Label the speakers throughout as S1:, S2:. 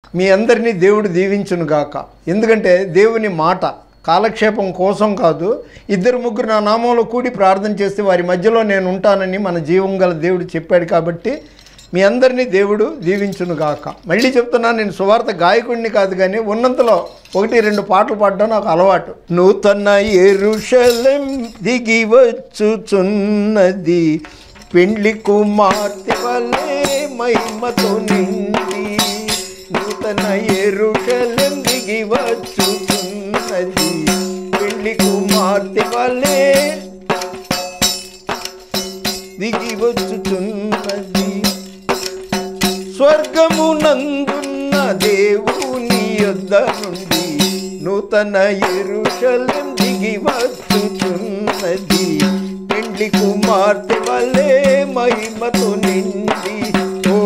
S1: మీ అందరినీ దేవుడు దీవించును గాక ఎందుకంటే దేవుని మాట కాలక్షేపం కోసం కాదు ఇద్దరు ముగ్గురు నా నామంలో కూడి ప్రార్థన చేస్తే వారి మధ్యలో నేను ఉంటానని మన జీవం గల దేవుడు చెప్పాడు కాబట్టి మీ అందరినీ దేవుడు దీవించును గాక మళ్ళీ చెప్తున్నా నేను సువార్త గాయకుడిని కాదు కానీ ఉన్నంతలో ఒకటి రెండు పాటలు పాడడం నాకు అలవాటు నూతన ఎరుషలెం దిగి వచ్చుచున్నది పెండ్లి కుమార్తె వలె మహిమతో నిండి నూతన ఎరుషలెం దిగి వచ్చుచున్నది పెళ్లి కుమార్తె వలె దిగి వచ్చుచున్నది స్వర్గమునందున్న దేవుని యొద్ద నుండి నూతన ఎరుషలెం దిగి వచ్చుచున్నది పెండ్లి కుమార్తె వలె మహిమతో నిండి ఓ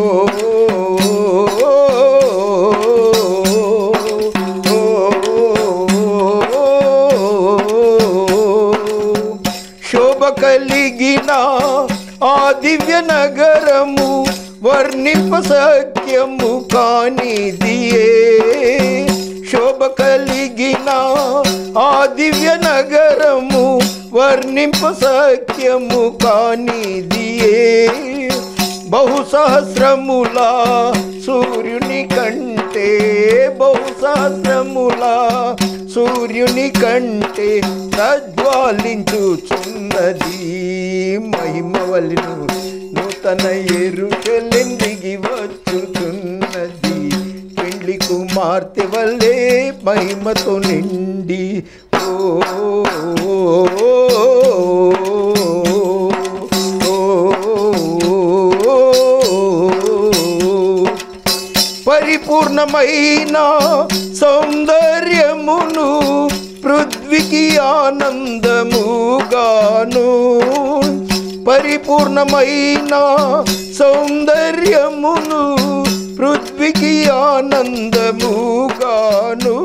S1: శోభ కలిగిన ఆ దివ్య నగరము వర్ణింప సఖ్యము కానిదియే శోభ కలిగిన ఆ దివ్య నగరము వర్ణింప సఖ్యము కానిదియే బహు సహస్రముల సూర్యుని కంటే బహు సహస్రముల సూర్యుని కంటే ప్రజ్వాలించుచున్నది మహిమ వలెను నూతన ఎరుకలెం దిగి వచ్చుచున్నది పెళ్లి కుమార్తె వల్లే మహిమతో నిండి ఓ పరిపూర్ణమైన సౌందర్యమును పృథ్వీకి ఆనందముగాను పరిపూర్ణమైన సౌందర్యమును పృథ్వీకి ఆనందముగాను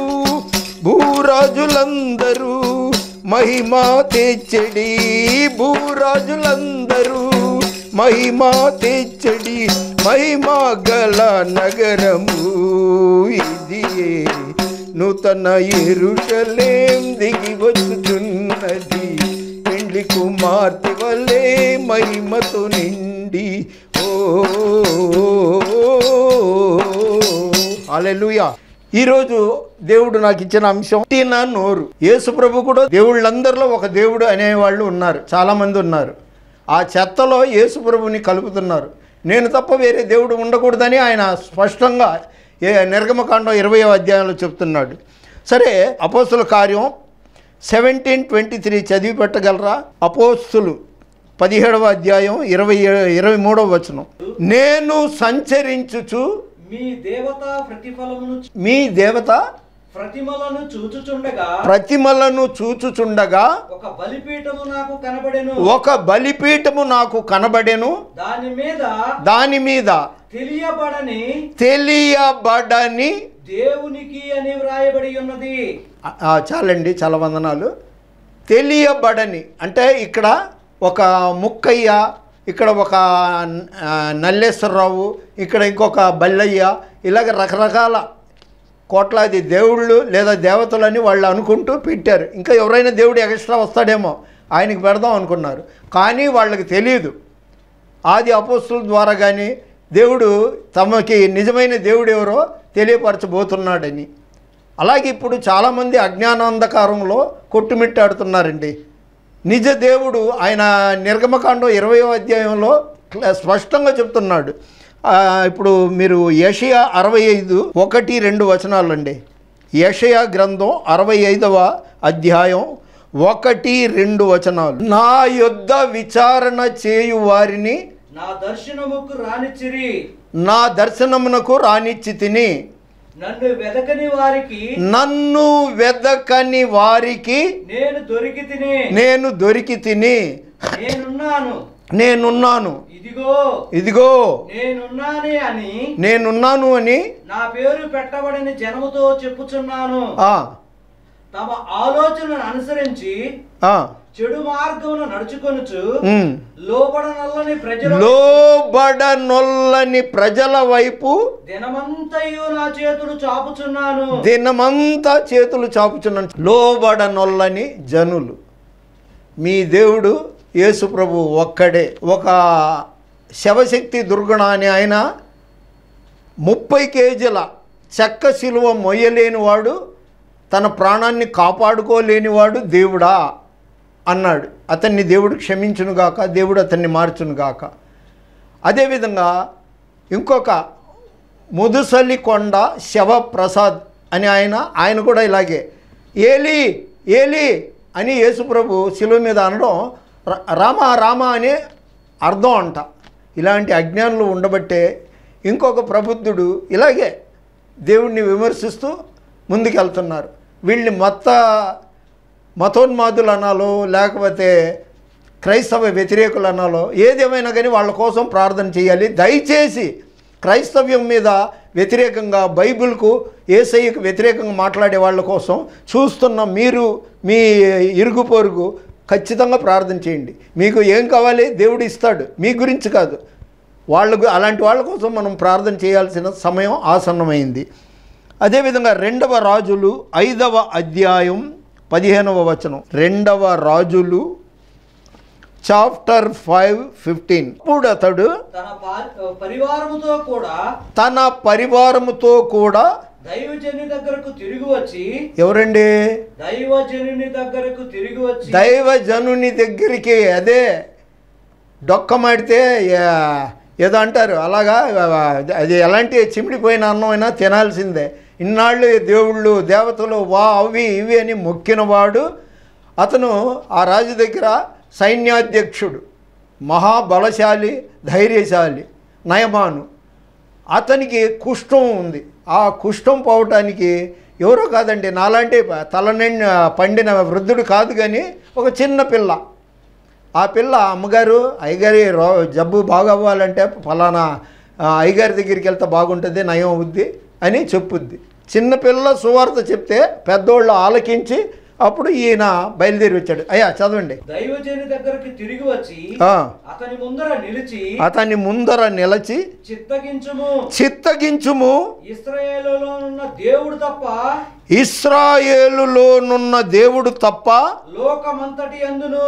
S1: భూరాజులందరూ మహిమా తెచ్చడి భూరాజులందరూ మహిమా తెచ్చడి మహిమా గల నగరము ఇది నూతన ఎరుషలేం దిగి వచ్చుచున్నది పెండ్లి కుమార్తె వలె మహిమతో నిండి ఓ హల్లెలూయా ఈరోజు దేవుడు నాకు ఇచ్చిన అంశం తిన నోరు యేసు ప్రభు కూడా దేవుళ్ళందరిలో ఒక దేవుడు అనేవాళ్ళు ఉన్నారు చాలామంది ఉన్నారు ఆ చెత్తలో యేసు ప్రభుని కలుపుతున్నారు నేను తప్ప వేరే దేవుడు ఉండకూడదని ఆయన స్పష్టంగా ఏ నిర్గమకాండం ఇరవై అధ్యాయంలో చెప్తున్నాడు సరే అపోస్తుల కార్యం సెవెంటీన్ ట్వంటీ త్రీ చదివి పెట్టగలరా అపోస్తులు పదిహేడవ అధ్యాయం ఇరవై ఇరవై మూడవ వచనం నేను సంచరించుచు
S2: మీ దేవత ప్రతిఫలమును చూ-
S1: మీ దేవత
S2: ప్రతిమలను చూచుచుండగా
S1: ప్రతిమలను చూచుచుండగా
S2: ఒక బలిపీఠము నాకు కనబడెను
S1: ఒక బలిపీఠము నాకు కనబడెను
S2: దాని మీద
S1: దాని మీద
S2: తెలియబడని
S1: తెలియబడని
S2: దేవునికి అని వ్రాయబడి ఉన్నది
S1: ఆ, ఆ, చాలండి చాలా వందనాలు తెలియబడని అంటే ఇక్కడ ఒక ముక్కయ్య ఇక్కడ ఒక ఆ, నల్లేశ్వరరావు ఇక్కడ ఇంకొక బల్లయ్య ఇలాగ రకరకాల కోట్లాది దేవుళ్ళు లేదా దేవతలని వాళ్ళు అనుకుంటూ పెట్టారు ఇంకా ఎవరైనా దేవుడు ఎక్స్ట్రా వస్తాడేమో ఆయనకి పెడదాం అనుకున్నారు కానీ వాళ్ళకి తెలియదు ఆది అపోస్తుల ద్వారా కానీ దేవుడు తమకి నిజమైన దేవుడు ఎవరో తెలియపరచబోతున్నాడని అలాగే ఇప్పుడు చాలామంది అజ్ఞానాంధకారంలో కొట్టుమిట్టాడుతున్నారండి నిజ దేవుడు ఆయన నిర్గమకాండం ఇరవయో అధ్యాయంలో క్ల- స్పష్టంగా చెప్తున్నాడు ఆ, ఇప్పుడు మీరు యషయా అరవై ఐదు ఒకటి రెండు వచనాలు అండి యషయా గ్రంథం అరవై ఐదవ అధ్యాయం ఒకటి రెండు వచనాలు నా యొద్ద విచారణ చేయు వారిని
S2: నా దర్శనముకు రానిచ్చిరి
S1: నా దర్శనమునకు రానిచ్చి తిని
S2: నన్ను వెదకని వారికి
S1: నన్ను వెదకని వారికి
S2: నేను దొరికి తిని
S1: నేను దొరికి తిని
S2: నేనున్నాను
S1: నేనున్నాను
S2: ఇదిగో
S1: ఇదిగో
S2: నేనున్నానే అని
S1: నేనున్నాను అని
S2: నా పేరు పెట్టబడిన జనముతో చెప్పుచున్నాను
S1: ఆ,
S2: తమ ఆలోచనను అనుసరించి
S1: ఆ,
S2: చెడు మార్గమును నడుచుకొనుచు
S1: ఉమ్.
S2: లోబడనల్లని ప్రజలు
S1: లోబడనొల్లని ప్రజల వైపు
S2: దినమంతయు నా చేతులు చాపుచున్నాను
S1: దినమంతా చేతులు చాపుచున్నాను లోబడనొల్లని జనులు మీ దేవుడు యేసు ప్రభు ఒక్కడే ఒక శవశక్తి దుర్గుణ అని ఆయన ముప్పై కేజీల చెక్క శిలువ మొయ్యలేనివాడు తన ప్రాణాన్ని కాపాడుకోలేనివాడు దేవుడా అన్నాడు అతన్ని దేవుడు క్షమించునుగాక దేవుడు అతన్ని మార్చునుగాక అదేవిధంగా ఇంకొక ముదుసలి కొండ శవప్రసాద్ అని ఆయన ఆయన కూడా ఇలాగే ఏలి ఏలి అని యేసుప్రభు శిలువ మీద అనడం ర- రామ రామ అనే అర్థం అంట ఇలాంటి అజ్ఞానులు ఉండబట్టే ఇంకొక ప్రబుద్ధుడు ఇలాగే దేవుణ్ణి విమర్శిస్తూ ముందుకెళ్తున్నారు వీళ్ళని మొత్త మతోన్మాదులు అనాలో లేకపోతే క్రైస్తవ వ్యతిరేకులు అనాలో ఏదేమైనా కానీ వాళ్ళ కోసం ప్రార్థన చేయాలి దయచేసి క్రైస్తవ్యం మీద వ్యతిరేకంగా బైబిల్కు ఏసయ్యకు వ్యతిరేకంగా మాట్లాడే వాళ్ళ కోసం చూస్తున్న మీరు మీ ఇరుగు పొరుగు ఖచ్చితంగా ప్రార్థన చేయండి మీకు ఏం కావాలి దేవుడు ఇస్తాడు మీ గురించి కాదు వాళ్ళకు అలాంటి వాళ్ళ కోసం మనం ప్రార్థన చేయాల్సిన సమయం ఆసన్నమైంది అదేవిధంగా రెండవ రాజులు ఐదవ అధ్యాయం పదిహేనవ వచనం రెండవ రాజులు చాప్టర్ ఫైవ్ ఫిఫ్టీన్ ఇప్పుడు అతడు
S2: తన పా- పరివారముతో కూడా
S1: తన పరివారముతో కూడా
S2: దైవజనుని దగ్గరకు తిరిగి వచ్చి
S1: ఎవరండి
S2: దైవజనుని దగ్గరకు తిరిగి వచ్చి
S1: దైవజనుని దగ్గరికి అదే డొక్కమాడితే ఏ- ఏదో అంటారు అలాగా అది ఎలాంటి చిమిడిపోయిన అన్నమైనా తినాల్సిందే ఇన్నాళ్ళు దేవుళ్ళు దేవతలు వా అవి ఇవి అని మొక్కినవాడు అతను ఆ రాజు దగ్గర సైన్యాధ్యక్షుడు మహాబలశాలి ధైర్యశాలి నయమాను అతనికి కుష్ఠం ఉంది ఆ కుష్ఠం పోవటానికి ఎవరో కాదండి నాలాంటి తలనిండి పండిన వృద్ధుడు కాదు కానీ ఒక చిన్న పిల్ల ఆ పిల్ల అమ్మగారు అయ్యగారి రో జబ్బు బాగవ్వాలంటే ఫలానా ఆ, అయ్యగారి దగ్గరికి వెళ్తే బాగుంటుంది నయం అవుద్ది అని చెప్పుద్ది చిన్నపిల్ల సువార్త చెప్తే పెద్దోళ్ళు ఆలకించి అప్పుడు ఈయన బయలుదేరి వచ్చాడు అయ్యా చదవండి
S2: దైవజనుని దగ్గరకు తిరిగి వచ్చి
S1: ఆ,
S2: అతని ముందర నిలిచి
S1: అతని ముందర నిలచి
S2: చిత్తగించుము
S1: చిత్తగించుము
S2: ఇస్రాయేలులో ఉన్న దేవుడు తప్ప
S1: ఇస్రాయేలులోనున్న దేవుడు తప్ప
S2: లోకమంతటి అందును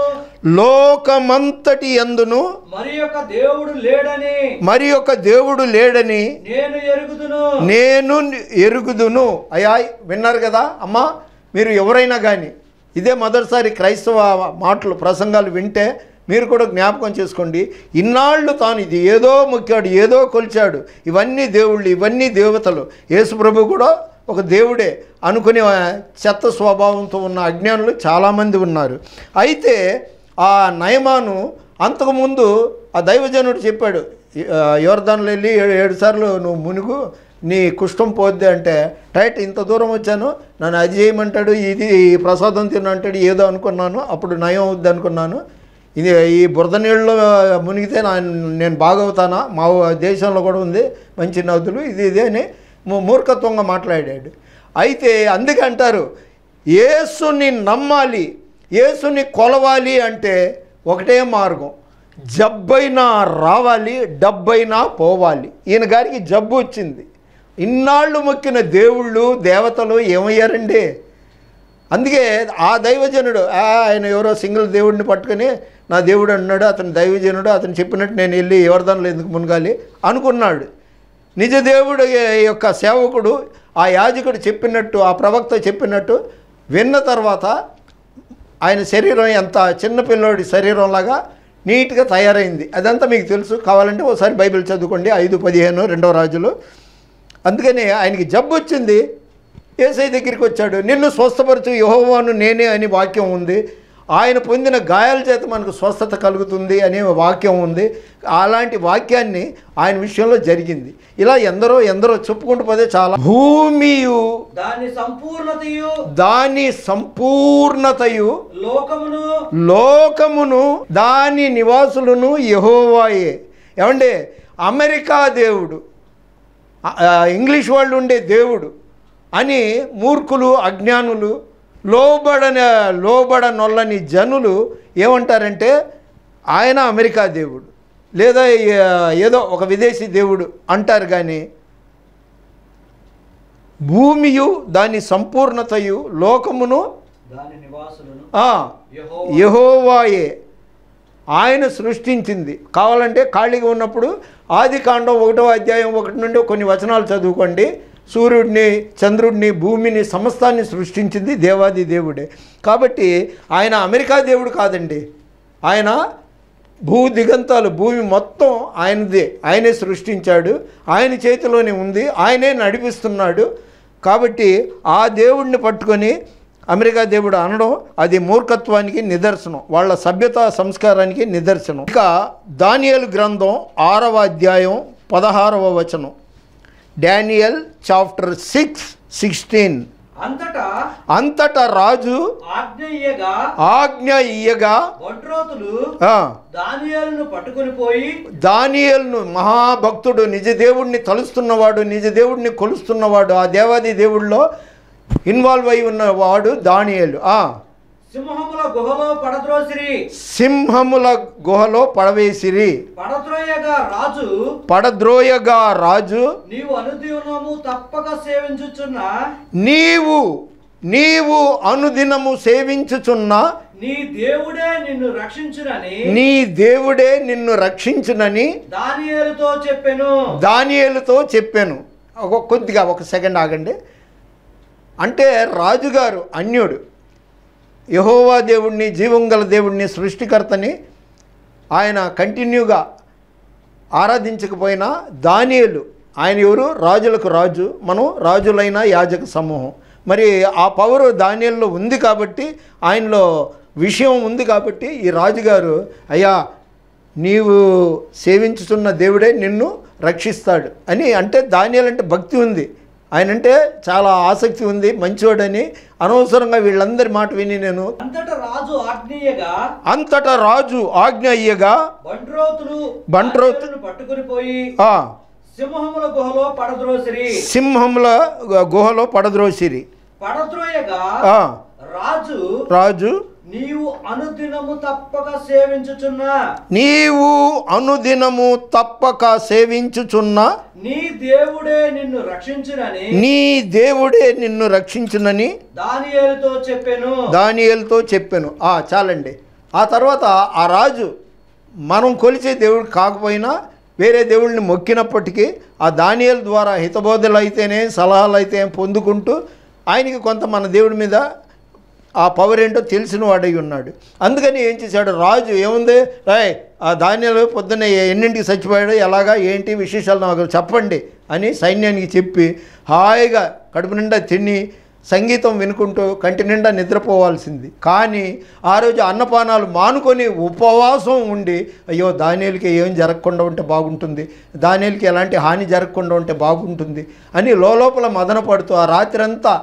S1: లోకమంతటి ఎందును
S2: మరి యొక్క దేవుడు లేడని
S1: మరి ఒక దేవుడు లేడని
S2: నేను ఎరుగుదును
S1: నేను ఎరుగుదును అయ్యా విన్నారు కదా అమ్మా మీరు ఎవరైనా కానీ ఇదే మొదటిసారి క్రైస్తవ మాటలు ప్రసంగాలు వింటే మీరు కూడా జ్ఞాపకం చేసుకోండి ఇన్నాళ్ళు తాను ఇది ఏదో మొక్కాడు ఏదో కొలిచాడు ఇవన్నీ దేవుళ్ళు ఇవన్నీ దేవతలు యేసుప్రభు కూడా ఒక దేవుడే అనుకునే చెత్త స్వభావంతో ఉన్న అజ్ఞానులు చాలామంది ఉన్నారు అయితే ఆ నయమాను అంతకుముందు ఆ దైవజనుడు చెప్పాడు యువర్ధన్లో వెళ్ళి ఏడు ఏడు సార్లు నువ్వు మునుగు నీ కుష్టం పోద్ది అంటే రైట్ ఇంత దూరం వచ్చాను నన్ను అది చేయమంటాడు ఇది ఈ ప్రసాదం తినంటాడు ఏదో అనుకున్నాను అప్పుడు నయం అవుద్ది అనుకున్నాను ఇది ఈ బురద నీళ్ళలో మునిగితే నా నేను బాగవుతానా మా దేశంలో కూడా ఉంది మంచి నదులు ఇది ఇది అని మూ- మూర్ఖత్వంగా మాట్లాడాడు అయితే అందుకే అంటారు యేసుని నమ్మాలి యేసుని కొలవాలి అంటే ఒకటే మార్గం జబ్బైనా రావాలి డబ్బైనా పోవాలి ఈయన గారికి జబ్బు వచ్చింది ఇన్నాళ్ళు మొక్కిన దేవుళ్ళు దేవతలు ఏమయ్యారండి అందుకే ఆ దైవజనుడు ఆ, ఆయన ఎవరో సింగిల్ దేవుడిని పట్టుకొని నా దేవుడు అన్నాడు అతను దైవజనుడు అతను చెప్పినట్టు నేను వెళ్ళి ఎవరిదానిలో ఎందుకు మునగాలి అనుకున్నాడు నిజ దేవుడు యొక్క సేవకుడు ఆ యాజకుడు చెప్పినట్టు ఆ ప్రవక్త చెప్పినట్టు విన్న తర్వాత ఆయన శరీరం ఎంత చిన్న పిల్లోడి శరీరంలాగా నీట్గా తయారైంది అదంతా మీకు తెలుసు కావాలంటే ఒకసారి బైబిల్ చదువుకోండి ఐదు పదిహేను రెండవ రాజులు అందుకని ఆయనకి జబ్బు వచ్చింది ఏసై దగ్గరికి వచ్చాడు నిన్ను స్వస్థపరచు యహోవాను నేనే అని వాక్యం ఉంది ఆయన పొందిన గాయాల చేత మనకు స్వస్థత కలుగుతుంది అనే వాక్యం ఉంది అలాంటి వాక్యాన్ని ఆయన విషయంలో జరిగింది ఇలా ఎందరో ఎందరో చెప్పుకుంటూ పోతే చాలా భూమియు
S2: దాని సంపూర్ణతయు
S1: దాని సంపూర్ణతయు
S2: లోకమును
S1: లోకమును దాని నివాసులను యహోవాయే ఏమండి అమెరికా దేవుడు ఆ, ఆ, ఇంగ్లీష్ వాళ్ళు ఉండే దేవుడు అని మూర్ఖులు అజ్ఞానులు లోబడన లోబడనొల్లని జనులు ఏమంటారంటే ఆయన అమెరికా దేవుడు లేదా ఏ- ఏదో ఒక విదేశీ దేవుడు అంటారు కానీ భూమియు దాని సంపూర్ణతయు లోకమును
S2: దాని నివాసులను
S1: ఆ,
S2: యెహోవా
S1: యెహోవాయే ఆయన సృష్టించింది కావాలంటే ఖాళీగా ఉన్నప్పుడు ఆది కాండం ఒకటో అధ్యాయం ఒకటి నుండి కొన్ని వచనాలు చదువుకోండి సూర్యుడిని చంద్రుడిని భూమిని సమస్తాన్ని సృష్టించింది దేవాది దేవుడే కాబట్టి ఆయన అమెరికా దేవుడు కాదండి ఆయన భూ దిగంతాలు భూమి మొత్తం ఆయనదే ఆయనే సృష్టించాడు ఆయన చేతిలోనే ఉంది ఆయనే నడిపిస్తున్నాడు కాబట్టి ఆ దేవుడిని పట్టుకొని అమెరికా దేవుడు అనడం అది మూర్ఖత్వానికి నిదర్శనం వాళ్ళ సభ్యత సంస్కారానికి నిదర్శనం ఇక దానియల్ గ్రంథం ఆరవ అధ్యాయం పదహారవ వచనం డానియల్ చాప్టర్ సిక్స్ సిక్స్టీన్
S2: అంతటా
S1: అంతటా రాజు
S2: ఆజ్ఞయ్యగా
S1: ఆజ్ఞ ఇయ్యగా
S2: ఒంట్రోతులు
S1: ఆ,
S2: దానియాలను పట్టుకొని పోయి
S1: దానియేలును మహాభక్తుడు నిజ దేవుడిని తలుస్తున్నవాడు నిజ దేవుడిని కొలుస్తున్నవాడు ఆ దేవాది దేవుడిలో ఇన్వాల్వ్ అయి ఉన్నవాడు దానియేలు ఆ
S2: సింహముల గుహలో పడద్రోసిరి
S1: సింహముల గుహలో పడవేసిరి
S2: పడద్రోయగా రాజు
S1: పడద్రోయగా రాజు
S2: నీవు అనుదినము తప్పక సేవించుచున్న
S1: నీవు నీవు అనుదినము సేవించుచున్న
S2: నీ దేవుడే నిన్ను రక్షించునని
S1: నీ దేవుడే నిన్ను రక్షించునని
S2: దానియేలుతో చెప్పెను
S1: దానియేలుతో చెప్పాను ఒక కొద్దిగా ఒక సెకండ్ ఆగండి అంటే రాజుగారు అన్యుడు యహోవా దేవుణ్ణి జీవం గల దేవుణ్ణి సృష్టికర్తని ఆయన కంటిన్యూగా ఆరాధించకపోయినా దానియేలు ఆయన ఎవరు రాజులకు రాజు మనం రాజులైన యాజక సమూహం మరి ఆ పవర్ దానియేల్లో ఉంది కాబట్టి ఆయనలో విషయం ఉంది కాబట్టి ఈ రాజుగారు అయ్యా నీవు సేవించుతున్న దేవుడే నిన్ను రక్షిస్తాడు అని అంటే దానియాలు అంటే భక్తి ఉంది ఆయన అంటే చాలా ఆసక్తి ఉంది మంచివాడని అనవసరంగా వీళ్ళందరి మాట విని నేను
S2: అంతటా రాజు ఆజ్ఞయ్యగా
S1: అంతటా రాజు ఆజ్ఞ అయ్యగా
S2: బంట్రోతులు
S1: బంట్రోతు-
S2: దానియేలును పట్టుకొని పోయి
S1: ఆ,
S2: సింహముల గుహలో పడద్రోసిరి
S1: సింహముల గుహలో పడద్రోసిరి
S2: పడద్రోయగా
S1: ఆ,
S2: రాజు
S1: రాజు
S2: నీవు అనుదినము తప్పక సేవించుచున్న
S1: నీవు అనుదినము తప్పక సేవించుచున్న
S2: నీ దేవుడే నిన్ను రక్షించునని
S1: నీ దేవుడే నిన్ను రక్షించునని
S2: దానియేలుతో చెప్పెను
S1: దానియేలుతో చెప్పాను ఆ చాలండి ఆ తర్వాత ఆ రాజు మనం కొలిచే దేవుడు కాకపోయినా వేరే దేవుడిని మొక్కినప్పటికీ ఆ దానియేలు ద్వారా హితబోధలు అయితేనే సలహాలు అయితే పొందుకుంటూ ఆయనకి కొంత మన దేవుడి మీద ఆ పవర్ ఏంటో తెలిసిన వాడై ఉన్నాడు అందుకని ఏం చేశాడు రాజు ఏముంది రాయ్ ఆ ధాన్యాలు పొద్దున్నే ఎన్నింటికి చచ్చిపోయాడు ఎలాగా ఏంటి విశేషాలు నాకు చెప్పండి అని సైన్యానికి చెప్పి హాయిగా కడుపు నిండా తిని సంగీతం వినుకుంటూ కంటి నిండా నిద్రపోవాల్సింది కానీ ఆ రోజు అన్నపానాలు మానుకొని ఉపవాసం ఉండి అయ్యో దానిలకి ఏం జరగకుండా ఉంటే బాగుంటుంది దానిలకి ఎలాంటి హాని జరగకుండా ఉంటే బాగుంటుంది అని లోపల మదన పడుతూ ఆ రాత్రంతా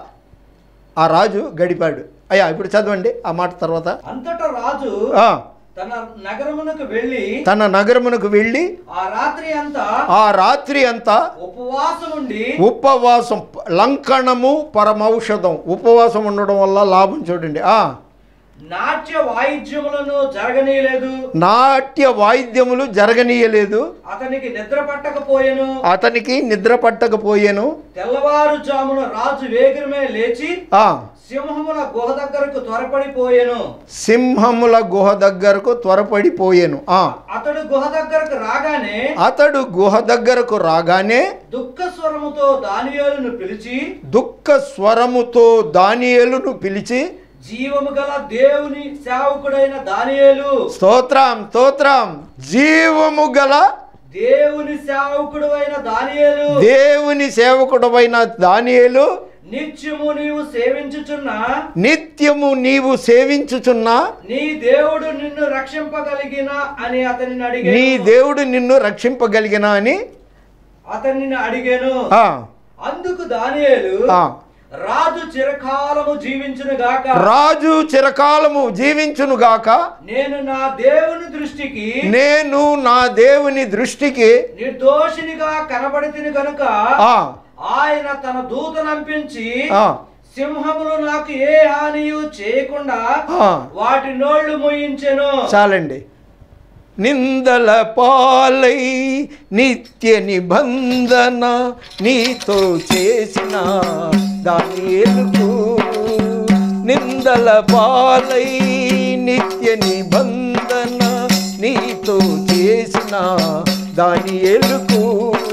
S1: ఆ రాజు గడిపాడు అయ్యా ఇప్పుడు చదవండి ఆ మాట తర్వాత
S2: అంతటా రాజు
S1: ఆ,
S2: తన నగరమునకు వెళ్ళి
S1: తన నగరమునకు వెళ్ళి
S2: ఆ రాత్రి అంతా
S1: ఆ రాత్రి అంతా
S2: ఉపవాసం ఉండి
S1: ఉపవాసం లంకణము పరమౌషధం ఉపవాసం ఉండడం వల్ల లాభం చూడండి ఆ
S2: నాట్య వాయిద్యములను జరగనీయలేదు
S1: నాట్య వాయిద్యములు జరగనీయలేదు
S2: అతనికి నిద్ర పట్టకపోయెను
S1: అతనికి నిద్ర పట్టకపోయాను
S2: తెల్లవారుజామున రాజు వేగమే లేచి
S1: ఆ
S2: సింహముల గుహ దగ్గరకు త్వరపడిపోయెను
S1: సింహముల గుహ దగ్గరకు త్వరపడిపోయాను ఆ
S2: అతడు గుహ దగ్గరకు రాగానే
S1: అతడు గుహ దగ్గరకు రాగానే
S2: దుఃఖ స్వరముతో దానియేలును పిలిచి
S1: దుఃఖ స్వరముతో దానియేలును పిలిచి
S2: జీవము గల దేవుని సేవకుడైన దానియేలు
S1: స్తోత్రం స్తోత్రం జీవము గల
S2: దేవుని సేవకుడు అయిన దానియేలు
S1: దేవుని సేవకుడమైన దానియేలు
S2: నిత్యము నీవు సేవించుచున్న
S1: నిత్యము నీవు సేవించుచున్న
S2: నీ దేవుడు నిన్ను రక్షింపగలిగిన అని అతనిని
S1: నీ
S2: అడిగాను
S1: దేవుడు నిన్ను రక్షింపగలిగిన అని
S2: అతనిని అడిగాను
S1: ఆ,
S2: అందుకు దానియేలు
S1: ఆ.
S2: రాజు చిరకాలము జీవించును గాక
S1: రాజు చిరకాలము జీవించునుగాక
S2: నేను నా దేవుని దృష్టికి
S1: నేను నా దేవుని దృష్టికి
S2: నిర్దోషినిగా కనబడితిని కనుక
S1: ఆ,
S2: ఆయన తన దూతనంపించి
S1: ఆ,
S2: సింహములు నాకు ఏ హానియు చేయకుండా
S1: ఆ.
S2: వాటి నోళ్లు మూయించెను
S1: చాలండి నిందల పాలై నిత్య నిబంధన నీతో చేసిన దాని ఎలుగు నిందల పాలై నిత్య నిబంధన నీతో చేసిన దాని ఎలుగు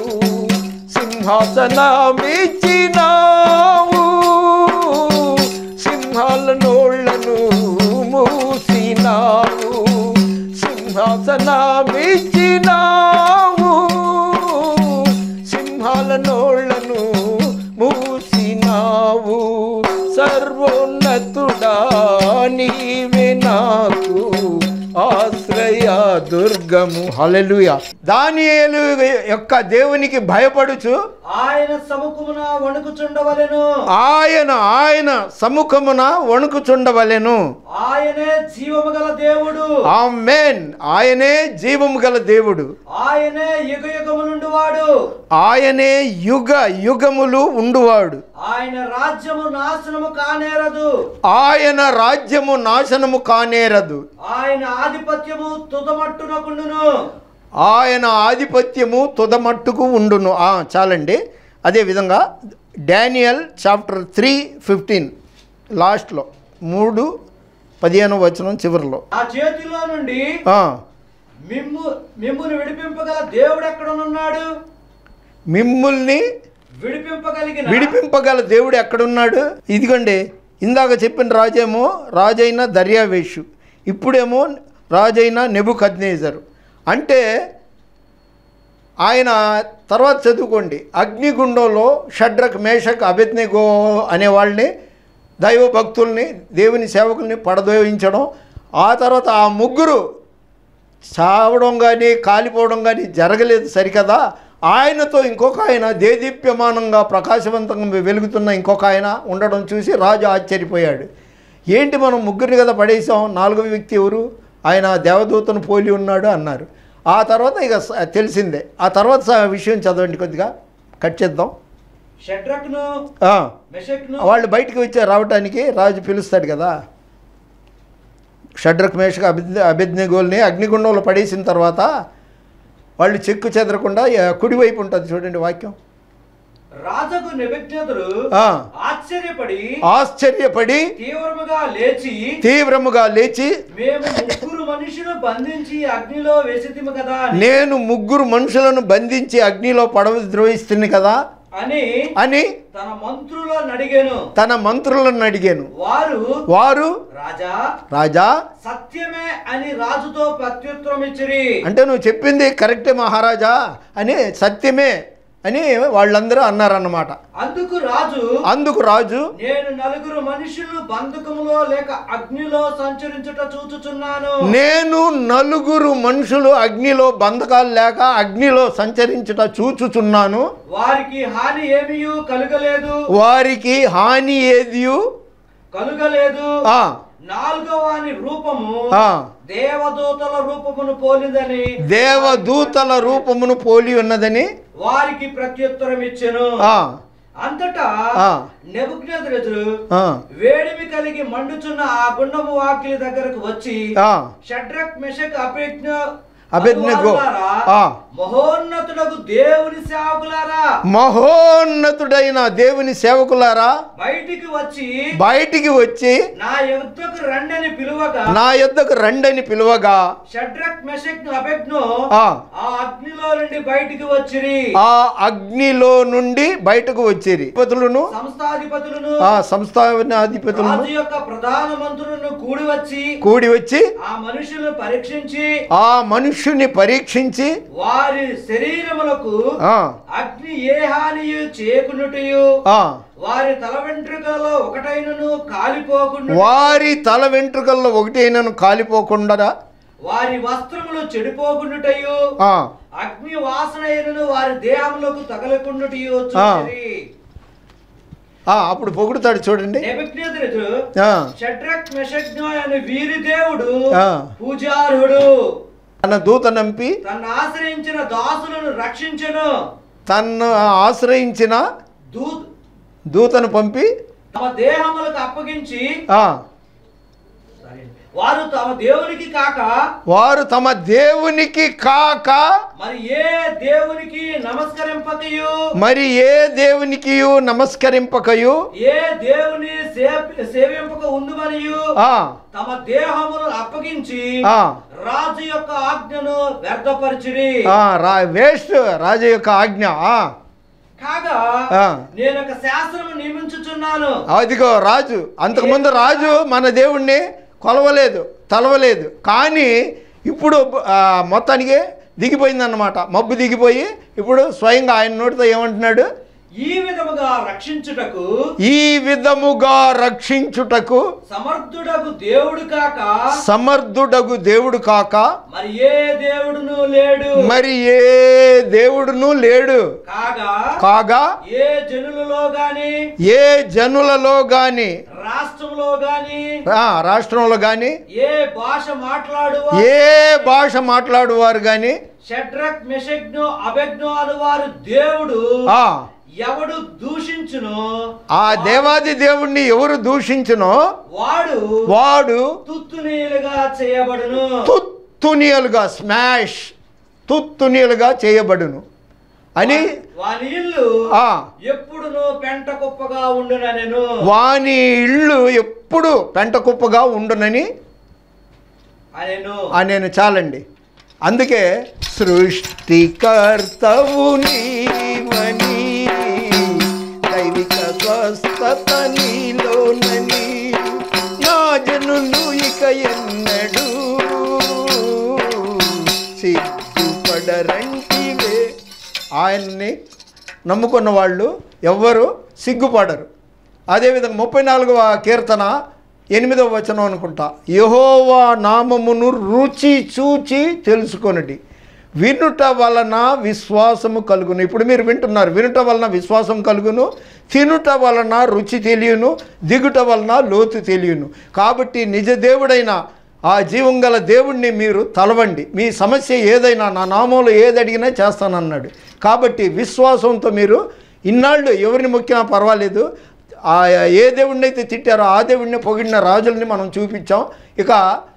S1: సింహాసనమిచ్చినావు సింహాల నోళ్లను మూసినావు సింహాసనమిచ్చినావు సింహాల నోళ్లను మూసినావు సర్వోన్నతుడా నీవే నాకు ఆశ్రయ దుర్గము హల్లెలూయా దానియేలు యొక్క దేవునికి భయపడుచు
S2: ఆయన సముఖమున వణుకుచుండవలెను
S1: ఆయన ఆయన సముఖమున వణుకుచుండవలెను
S2: ఆయనే జీవము గల దేవుడు
S1: ఆమెన్ ఆయనే జీవము గల దేవుడు
S2: ఆయనే యుగ యుగము నుండి వాడు
S1: ఆయనే యుగ యుగములు ఉండువాడు
S2: ఆయన రాజ్యము నాశనము కానేరదు
S1: ఆయన రాజ్యము నాశనము కానేరదు
S2: ఆయన ఆధిపత్యము తుదమట్టునకుండును
S1: ఆయన ఆధిపత్యము తుదమట్టుకు ఉండును ఆ, చాలండి అదేవిధంగా డానియల్ చాప్టర్ త్రీ ఫిఫ్టీన్ లాస్ట్లో మూడు పదిహేను వచనం చివరిలో
S2: ఆ చేతిలో నుండి
S1: ఆ,
S2: మిమ్ము మిమ్మును విడిపింపగల దేవుడు ఎక్కడనున్నాడు
S1: మిమ్ముల్ని
S2: విడిపింపగలిగిన
S1: విడిపింపగల దేవుడు ఎక్కడున్నాడు ఇదిగోండి ఇందాక చెప్పిన రాజేమో రాజైన దర్యావేషు ఇప్పుడేమో రాజైన నెబుకద్నేజరు అంటే ఆయన తర్వాత చదువుకోండి అగ్నిగుండంలో షడ్రక్ మేషక్ అభిజ్ఞగో అనే వాళ్ళని దైవ భక్తుల్ని దేవుని సేవకుల్ని పడదోయించడం ఆ తర్వాత ఆ ముగ్గురు చావడం కానీ కాలిపోవడం కానీ జరగలేదు సరికదా ఆయనతో ఇంకొక ఆయన దేదీప్యమానంగా ప్రకాశవంతంగా వెలుగుతున్న ఇంకొక ఆయన ఉండడం చూసి రాజు ఆశ్చర్యపోయాడు ఏంటి మనం ముగ్గురిని కదా పడేసాం నాలుగో వ్యక్తి ఎవరు ఆయన దేవదూతను పోలి ఉన్నాడు అన్నారు ఆ తర్వాత ఇక స- తెలిసిందే ఆ తర్వాత స- విషయం చదవండి కొద్దిగా కట్ చేద్దాం
S2: షడ్రక్ను
S1: ఆ,
S2: మెషక్ను
S1: వాళ్ళు బయటికి వచ్చి రావటానికి రాజు పిలుస్తాడు కదా షడ్రక్ మేషక అభిజ్ఞ అభిజ్ఞగోల్ని అగ్నిగుండంలో పడేసిన తర్వాత వాళ్ళు చెక్కు చెదరకుండా ఆ, కుడివైపు ఉంటుంది చూడండి వాక్యం
S2: రాజకు నిబిజ్ఞతుడు
S1: ఆ.
S2: ఆశ్చర్యపడి
S1: ఆశ్చర్యపడి
S2: తీవ్రముగా లేచి
S1: తీవ్రముగా లేచి
S2: మేము ముగ్గురు మనుషులు బంధించి అగ్నిలో వేసితిము కదా అని-
S1: నేను ముగ్గురు మనుషులను బంధించి అగ్నిలో పడవ ద్రోహిస్తుంది కదా
S2: అని
S1: అని
S2: తన మంత్రులను అడిగాను
S1: తన మంత్రులను అడిగాను
S2: వారు
S1: వారు
S2: రాజా
S1: రాజా
S2: సత్యమే అని రాజుతో ప్రత్యుత్తరం ఇచ్చిరి
S1: అంటే నువ్వు చెప్పింది కరెక్టే మహారాజా అని సత్యమే అని వాళ్ళందరూ అన్నారన్నమాట
S2: అందుకు రాజు
S1: అందుకు రాజు
S2: నేను నలుగురు మనుషులు బంధకములో లేక అగ్నిలో సంచరించుట చూచుచున్నాను
S1: నేను నలుగురు మనుషులు అగ్నిలో బంధకాలు లేక అగ్నిలో సంచరించుట చూచుచున్నాను
S2: వారికి హాని ఏమీయూ కలుగలేదు
S1: వారికి హాని ఏదియు
S2: కలుగలేదు
S1: ఆ,
S2: నాలుగవ వాని రూపము
S1: ఆ.
S2: దేవదూతల రూపమును పోలిందని
S1: దేవదూతల రూపమును పోలి ఉన్నదని
S2: వారికి ప్రత్యుత్తరం ఇచ్చెను
S1: ఆ,
S2: అంతటా
S1: ఆ.
S2: నెబుకద్నెజరు
S1: ఆ,
S2: వేడిమి కలిగి మండుచున్న ఆ గుండము వాకిలి దగ్గరకు వచ్చి
S1: ఆ.
S2: షడ్రక్ మెషక్ అభిజ్ఞ
S1: అభిజ్ఞగో.
S2: అనువారులారా,
S1: ఆ.
S2: మహోన్నతుడకు దేవుని సేవకులారా
S1: మహోన్నతుడైన దేవుని సేవకులారా
S2: బయటికి వచ్చి
S1: బయటికి వచ్చి
S2: నా యుద్ధకు రండని పిలువగా
S1: నా యొద్దకు రండని పిలువగా
S2: షడ్రక్ మెషక్ అభిజ్ఞో
S1: ఆ.
S2: ఆ అగ్నిలో నుండి బయటికి వచ్చిరి
S1: ఆ అగ్నిలో నుండి బయటకు వచ్చిరి అధిపతులను
S2: సంస్థాధిపతులను
S1: ఆ సంస్థానాధిపతులను
S2: రాజు యొక్క ప్రధాన మంత్రులను కూడి వచ్చి
S1: కూడి వచ్చి
S2: ఆ మనుషులను పరీక్షించి
S1: ఆ మనుష్యుని పరీక్షించి
S2: వారి శరీరములకు
S1: ఆ,
S2: అగ్ని ఏ హానియు చేయకున్నటయు
S1: ఆ,
S2: వారి తల వెంట్రుకలలో ఒకటైనను కాలిపోకుండా
S1: వారి తల వెంట్రుకల్లో ఒకటి అయినను కాలిపోకుండా
S2: వారి వస్త్రములు చెడిపోకుండాటయు
S1: ఆ,
S2: అగ్ని వాసన అయినను వారి దేహములకు తగలకుండాటయు చూసిరి
S1: ఆ, అప్పుడు పొగుడుతాడు చూడండి
S2: నెబుకద్నెజరు
S1: ఆ,
S2: షడ్రక్ మెషజ్ఞ అనే వీరి దేవుడు
S1: ఆ.
S2: పూజార్హుడు
S1: తన దూత నంపి
S2: తను ఆశ్రయించిన దాసులను రక్షించెను
S1: తన్ను ఆశ్రయించిన
S2: దూత్
S1: దూతను పంపి
S2: తమ దేహములకు అప్పగించి
S1: ఆ,
S2: వారు తమ దేవునికి కాక
S1: వారు తమ దేవునికి కాక
S2: మరి ఏ దేవునికి నమస్కరింపకయు
S1: మరి ఏ దేవునికి నమస్కరింపకయు
S2: ఏ దేవుని సే- సేవింపక ఉండుమనియు
S1: ఆ,
S2: తమ దేహమును అప్పగించి
S1: ఆ.
S2: రాజు యొక్క ఆజ్ఞను వ్యర్థపరిచిరి
S1: ఆ, రా వేస్ట్ రాజు యొక్క ఆజ్ఞ ఆ,
S2: కాగా
S1: ఆ.
S2: నేను ఒక శాస్త్రము నియమించుచున్నాను
S1: అదిగో రాజు అంతకుముందు రాజు మన దేవుణ్ణి కొలవలేదు తలవలేదు కానీ ఇప్పుడు ఆ, మొత్తానికి దిగిపోయిందన్నమాట మబ్బు దిగిపోయి ఇప్పుడు స్వయంగా ఆయన నోటితో ఏమంటున్నాడు
S2: ఈ విధముగా రక్షించుటకు
S1: ఈ విధముగా రక్షించుటకు
S2: సమర్థుడకు దేవుడు కాక
S1: సమర్థుడగు దేవుడు కాక
S2: మరి ఏ దేవుడును లేడు
S1: మరి ఏ దేవుడును లేడు
S2: కాగా
S1: కాగా
S2: ఏ జనులలో గాని
S1: ఏ జనులలో గాని
S2: రాష్ట్రంలో గాని
S1: ఆ, రాష్ట్రంలో గాని
S2: ఏ భాష మాట్లాడు
S1: ఏ భాష మాట్లాడువారు గాని
S2: షడ్రక్ మెషగ్ను అభెజ్ఞు అను వారు దేవుడు
S1: ఆ
S2: ఎవడు దూషించును
S1: ఆ దేవాది దేవుణ్ణి ఎవరు దూషించునో
S2: వాడు
S1: వాడు
S2: తుత్తునీయులుగా చేయబడును
S1: తుత్తునియలుగా స్మాష్ తుత్తునియలుగా చేయబడును అని
S2: వాని ఇల్లు
S1: ఆ
S2: ఎప్పుడును పెంట కుప్పగా ఉండునెను
S1: వాని ఇల్లు ఎప్పుడు పెంట కుప్పగా ఉండునని
S2: అనెను
S1: ఆ నేను చాలండి అందుకే సృష్టికర్తవు నీవని దైవిక స్వస్థత నీలోనని నా జనులు ఇక ఎన్నడు సిగ్గుపడరంటివే ఆయన్ని నమ్ముకున్న వాళ్ళు ఎవ్వరు సిగ్గుపడరు అదేవిధంగా ముప్పై నాలుగవ కీర్తన ఎనిమిదవ వచనం అనుకుంటా యహోవా నామమును రుచి చూచి తెలుసుకొనటి వినుట వలన విశ్వాసము కలుగును ఇప్పుడు మీరు వింటున్నారు వినుట వలన విశ్వాసం కలుగును తినుట వలన రుచి తెలియను దిగుట వలన లోతు తెలియను కాబట్టి నిజ దేవుడైన ఆ జీవం గల దేవుణ్ణి మీరు తలవండి మీ సమస్య ఏదైనా నా నామంలో ఏది అడిగినా చేస్తానన్నాడు కాబట్టి విశ్వాసంతో మీరు ఇన్నాళ్ళు ఎవరిని మొక్కినా పర్వాలేదు ఆ ఏ దేవుణ్ణి అయితే తిట్టారో ఆ దేవుణ్ణి పొగిడిన రాజుల్ని మనం చూపించాం ఇక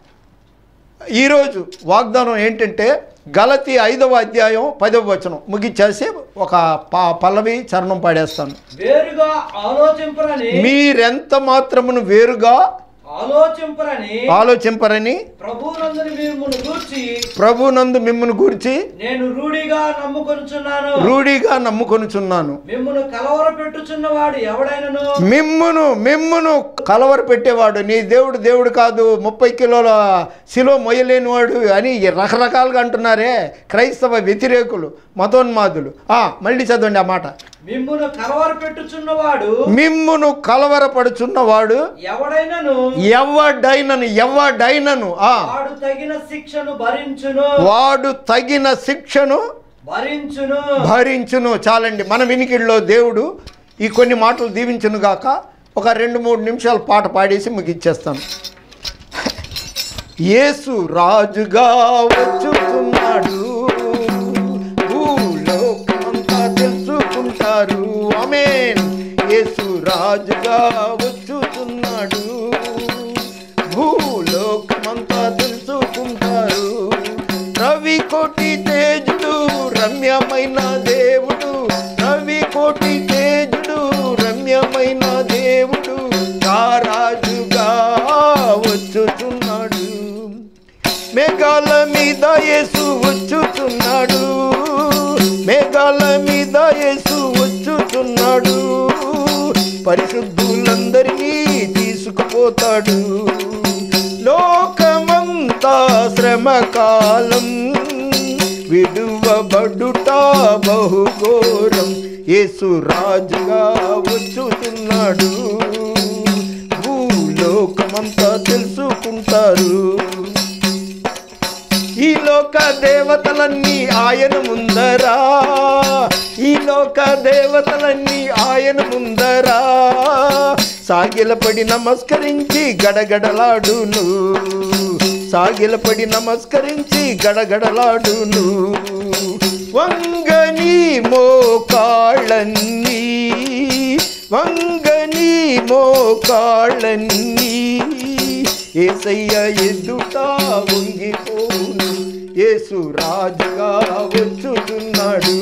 S1: ఈరోజు వాగ్దానం ఏంటంటే గలతి ఐదవ అధ్యాయం పదవ వచనం ముగిచ్చేసి ఒక ప పల్లవి చరణం పాడేస్తాను
S2: వేరుగా ఆలోచింపరని
S1: మీరెంత మాత్రమును వేరుగా
S2: ఆలోచింపరని
S1: ఆలోచింపరని
S2: ప్రభునందుని మిమ్మల్ని గూర్చి
S1: ప్రభునందు మిమ్మల్ని గూర్చి
S2: నేను రూఢిగా నమ్ముకొనుచున్నాను
S1: రూఢిగా నమ్ముకొనుచున్నాను
S2: మిమ్మల్ని కలవర పెట్టుచున్నవాడు ఎవడైనను
S1: మిమ్మును మిమ్మును కలవర పెట్టేవాడు నీ దేవుడు దేవుడు కాదు ముప్పై కిలోల శిలో మొయ్యలేనివాడు అని రకరకాలుగా అంటున్నారే క్రైస్తవ వ్యతిరేకులు మతోన్మాదులు ఆ, మళ్ళీ చదవండి ఆ మాట
S2: మిమ్మును కలవర పెట్టుచున్నవాడు
S1: మిమ్మును కలవరపడుచున్నవాడు
S2: ఎవడైనను
S1: ఎవడైనను ఎవడైనను ఆ
S2: వాడు తగిన శిక్షను భరించును
S1: వాడు తగిన శిక్షను
S2: భరించును
S1: భరించును చాలండి మన వినికిడిలో దేవుడు ఈ కొన్ని మాటలు దీవించును గాక ఒక రెండు మూడు నిమిషాలు పాట పాడేసి ముగిచ్చేస్తాను యేసు రాజుగా వచ్చుతున్నాడు భూలోకమంతా తెలుసుకుంటారు ఆమేన్ యేసు రాజుగా వచ్చుతున్నాడు భూలోకమంతా తెలుసుకుంటారు రవి కోటి తేజుడు రమ్యమైన దేవుడు రవి కోటి తేజుడు రమ్యమైన దేవుడు రారాజుగా వచ్చుచున్నాడు మేఘాల మీద యేసు వచ్చుచున్నాడు మేఘాల మీద యేసు వచ్చుచున్నాడు పరిశుద్ధులందరినీ తీసుకుపోతాడు లోకమంతా శ్రమకాలం విడువబడుట బహుఘోరం యేసు రాజుగా వచ్చుతున్నాడు భూలోకమంతా తెలుసుకుంటారు ఈ లోక దేవతలన్నీ ఆయన ముందరా ఈ లోక దేవతలన్నీ ఆయన ముందరా సాగిలపడి నమస్కరించి గడగడలాడును సాగిలపడి నమస్కరించి గడగడలాడును వంగని మోకాళ్ళన్నీ వంగని మోకాళ్ళన్నీ ఏసయ్య ఎదుట వంగిపోను యేసు రాజుగా వచ్చుతున్నాడు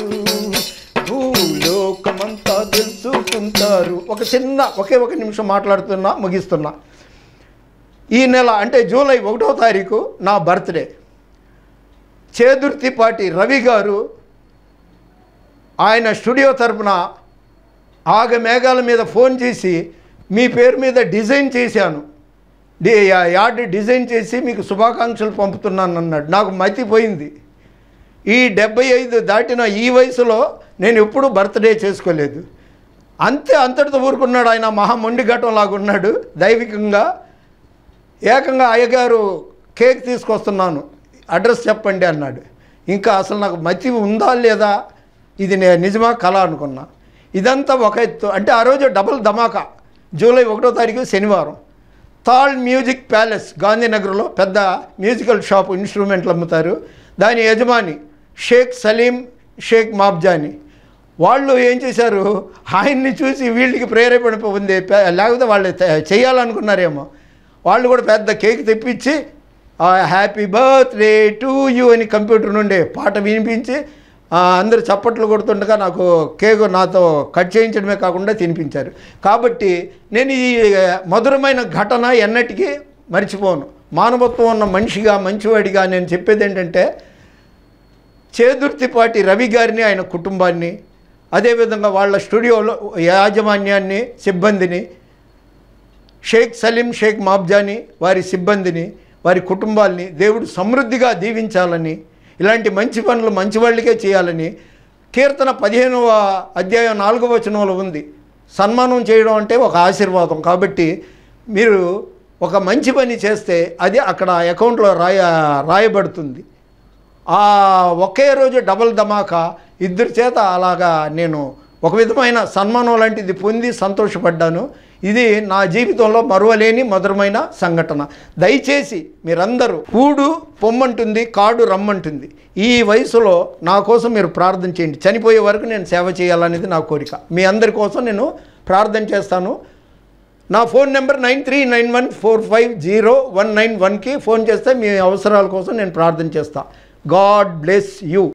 S1: భూలోకమంతా తెలుసుకుంటారు ఒక చిన్న ఒకే ఒక నిమిషం మాట్లాడుతున్నా ముగిస్తున్నా ఈ నెల అంటే జూలై ఒకటో తారీఖు నా బర్త్డే చేదుర్తిపాటి రవి గారు ఆయన స్టూడియో తరపున ఆగ మేఘాల మీద ఫోన్ చేసి మీ పేరు మీద డిజైన్ చేశాను డి యార్డ్ డిజైన్ చేసి మీకు శుభాకాంక్షలు పంపుతున్నాను అన్నాడు నాకు మతిపోయింది ఈ డెబ్బై ఐదు దాటిన ఈ వయసులో నేను ఎప్పుడూ బర్త్డే చేసుకోలేదు అంతే అంతటితో ఊరుకున్నాడు ఆయన మహా మొండి ఘటం లాగా ఉన్నాడు దైవికంగా ఏకంగా అయ్యగారు కేక్ తీసుకొస్తున్నాను అడ్రస్ చెప్పండి అన్నాడు ఇంకా అసలు నాకు మతి ఉందా లేదా ఇది నే నిజమా కళ అనుకున్నా ఇదంతా ఒక ఎత్తు అంటే ఆ రోజు డబుల్ ధమాకా జూలై ఒకటో తారీఖు శనివారం తాల్ మ్యూజిక్ ప్యాలెస్ గాంధీనగర్లో పెద్ద మ్యూజికల్ షాప్ ఇన్స్ట్రుమెంట్లు అమ్ముతారు దాని యజమాని షేక్ సలీం షేక్ మాబ్జాని వాళ్ళు ఏం చేశారు ఆయన్ని చూసి వీళ్ళకి ప్రేరేపణ ఉంది పె- లేకపోతే వాళ్ళు తే- చేయాలనుకున్నారేమో వాళ్ళు కూడా పెద్ద కేక్ తెప్పించి హ్యాపీ బర్త్డే టు యూ అని కంప్యూటర్ నుండి పాట వినిపించి ఆ, అందరూ చప్పట్లు కొడుతుండగా నాకు కేకు నాతో కట్ చేయించడమే కాకుండా తినిపించారు కాబట్టి నేను ఈ మధురమైన ఘటన ఎన్నటికీ మర్చిపోను మానవత్వం ఉన్న మనిషిగా మంచివాడిగా నేను చెప్పేది ఏంటంటే చేదుర్తిపాటి రవి గారిని ఆయన కుటుంబాన్ని అదేవిధంగా వాళ్ళ స్టూడియోలో యాజమాన్యాన్ని సిబ్బందిని షేక్ సలీం షేక్ మాబ్జాని వారి సిబ్బందిని వారి కుటుంబాల్ని దేవుడు సమృద్ధిగా దీవించాలని ఇలాంటి మంచి పనులు మంచి వాళ్ళకే చేయాలని కీర్తన పదిహేనవ అధ్యాయం నాలుగవ వచనంలో ఉంది సన్మానం చేయడం అంటే ఒక ఆశీర్వాదం కాబట్టి మీరు ఒక మంచి పని చేస్తే అది అక్కడ అకౌంట్లో రాయ రాయబడుతుంది ఆ ఒకే రోజు డబల్ ధమాకా ఇద్దరి చేత అలాగా నేను ఒక విధమైన సన్మానం లాంటిది పొంది సంతోషపడ్డాను ఇది నా జీవితంలో మరువలేని మధురమైన సంఘటన దయచేసి మీరందరూ కూడు పొమ్మంటుంది కాడు రమ్మంటుంది ఈ వయసులో నా కోసం మీరు ప్రార్థన చేయండి చనిపోయే వరకు నేను సేవ చేయాలనేది నా కోరిక మీ అందరి కోసం నేను ప్రార్థన చేస్తాను నా phone number nine three nine one four five zero one nine వన్కి ఫోన్ చేస్తే మీ అవసరాల కోసం నేను ప్రార్థన చేస్తాను గాడ్ బ్లెస్ యూ